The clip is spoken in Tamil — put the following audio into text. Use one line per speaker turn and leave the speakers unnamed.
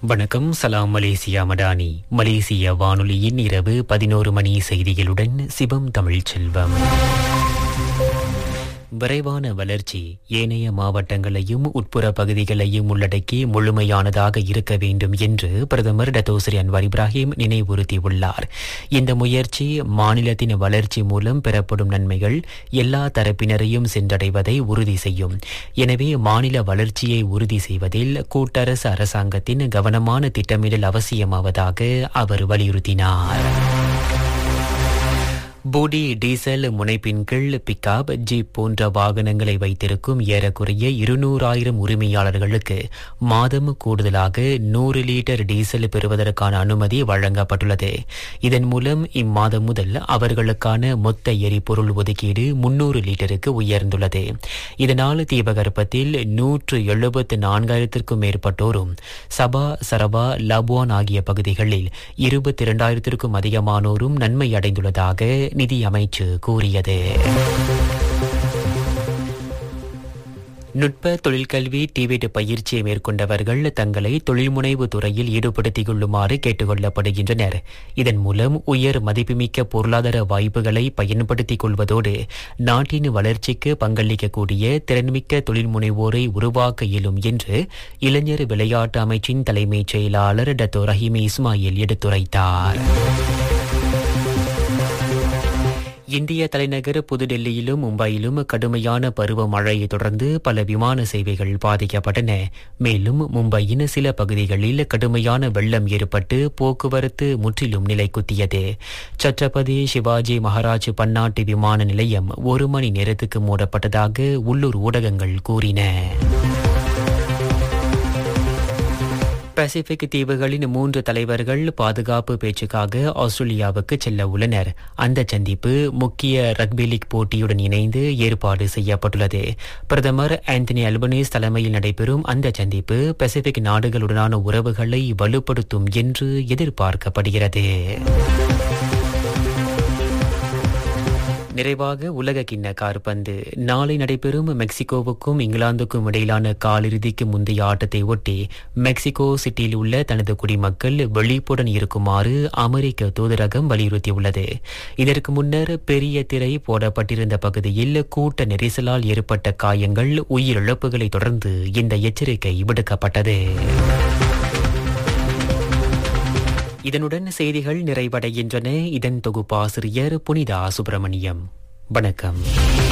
வணக்கம் சலாம் மலேசியா மடானி மலேசிய வானொலியின் இரவு பதினோரு மணி செய்திகளுடன் சிவம் தமிழ் செல்வம் விரைவான வளர்ச்சி ஏனைய மாவட்டங்களையும் உட்புற பகுதிகளையும் உள்ளடக்கி முழுமையானதாக இருக்க வேண்டும் என்று பிரதமர் டத்தோஸ்ரீ அன்வார் இப்ராஹிம் நினைவுறுத்தியுள்ளார் இந்த முயற்சி மாநிலத்தின் வளர்ச்சி மூலம் பெறப்படும் நன்மைகள் எல்லா தரப்பினரையும் சென்றடைவதை உறுதி செய்யும் எனவே மாநில வளர்ச்சியை உறுதி செய்வதில் கூட்டரசு அரசாங்கத்தின் கவனமான திட்டமிடல் அவசியமாவதாக அவர் வலியுறுத்தினார் போடி டீசல் முனைப்பின் கீழ் பிக்கப் ஜீப் போன்ற வாகனங்களை வைத்திருக்கும் ஏறக்குறைய இருநூறாயிரம் உரிமையாளர்களுக்கு மாதம் கூடுதலாக நூறு லிட்டர் டீசல் பெறுவதற்கான அனுமதி வழங்கப்பட்டுள்ளது இதன் மூலம் இம்மாதம் முதல் அவர்களுக்கான மொத்த எரிபொருள் ஒதுக்கீடு முன்னூறு லிட்டருக்கு உயர்ந்துள்ளது இதனால் தீபகற்பத்தில் நூற்று எழுபத்து நான்காயிரத்திற்கும் மேற்பட்டோரும் சபா சரபா லபுவான் ஆகிய பகுதிகளில் இருபத்தி இரண்டாயிரத்திற்கும் அதிகமானோரும் நன்மை அடைந்துள்ளதாக நிதி அமைச்சு கூறியது நுட்ப தொழிற்கல்வி டிவிட் பயிற்சியை மேற்கொண்டவர்கள் தங்களை தொழில்முனைவு துறையில் ஈடுபடுத்திக் கொள்ளுமாறு கேட்டுக் கொள்ளப்படுகின்றனர் இதன் மூலம் உயர் மதிப்புமிக்க பொருளாதார வாய்ப்புகளை பயன்படுத்திக் கொள்வதோடு நாட்டின் வளர்ச்சிக்கு பங்களிக்கக்கூடிய திறன்மிக்க தொழில் முனைவோரை உருவாக்க இயலும் என்று இளைஞர் விளையாட்டு அமைச்சின் தலைமைச் செயலாளர் டத்தோ ரஹீமி இஸ்மாயில் எடுத்துரைத்தார் இந்திய தலைநகர் புதுடெல்லியிலும் மும்பையிலும் கடுமையான பருவமழையை தொடர்ந்து பல விமான சேவைகள் பாதிக்கப்பட்டன மேலும் மும்பையின் சில பகுதிகளில் கடுமையான வெள்ளம் ஏற்பட்டு போக்குவரத்து முற்றிலும் நிலைக்குத்தியது சத்ரபதி சிவாஜி மகாராஜ் பன்னாட்டு விமான நிலையம் ஒரு மணி நேரத்துக்கு மூடப்பட்டதாக உள்ளூர் ஊடகங்கள் கூறின பசிபிக் தீவுகளின் மூன்று தலைவர்கள் பாதுகாப்பு பேச்சுக்காக ஆஸ்திரேலியாவுக்கு செல்ல உள்ளனர் அந்த சந்திப்பு முக்கிய ரக்பி லீக் போட்டியுடன் இணைந்து ஏற்பாடு செய்யப்பட்டுள்ளது பிரதமர் ஆந்தனி அல்பனீஸ் தலைமையில் நடைபெறும் அந்த சந்திப்பு பசிபிக் நாடுகளுடனான உறவுகளை வலுப்படுத்தும் என்று எதிர்பார்க்கப்படுகிறது நிறைவாக உலக கிண்ண கார்பந்து நாளை நடைபெறும் மெக்சிகோவுக்கும் இங்கிலாந்துக்கும் இடையிலான காலிறுதிக்கு முந்தைய ஆட்டத்தை ஒட்டி மெக்சிகோ சிட்டியில் உள்ள தனது குடிமக்கள் விழிப்புடன் இருக்குமாறு அமெரிக்க தூதரகம் வலியுறுத்தியுள்ளது இதற்கு முன்னர் பெரிய திரை போடப்பட்டிருந்த பகுதியில் கூட்ட நெரிசலால் ஏற்பட்ட காயங்கள் உயிரிழப்புகளை தொடர்ந்து இந்த எச்சரிக்கை விடுக்கப்பட்டது இதனுடன் செய்திகள் நிறைவடைகின்றன இதன் தொகுப்பாசிரியர் புனிதா சுப்பிரமணியம் வணக்கம்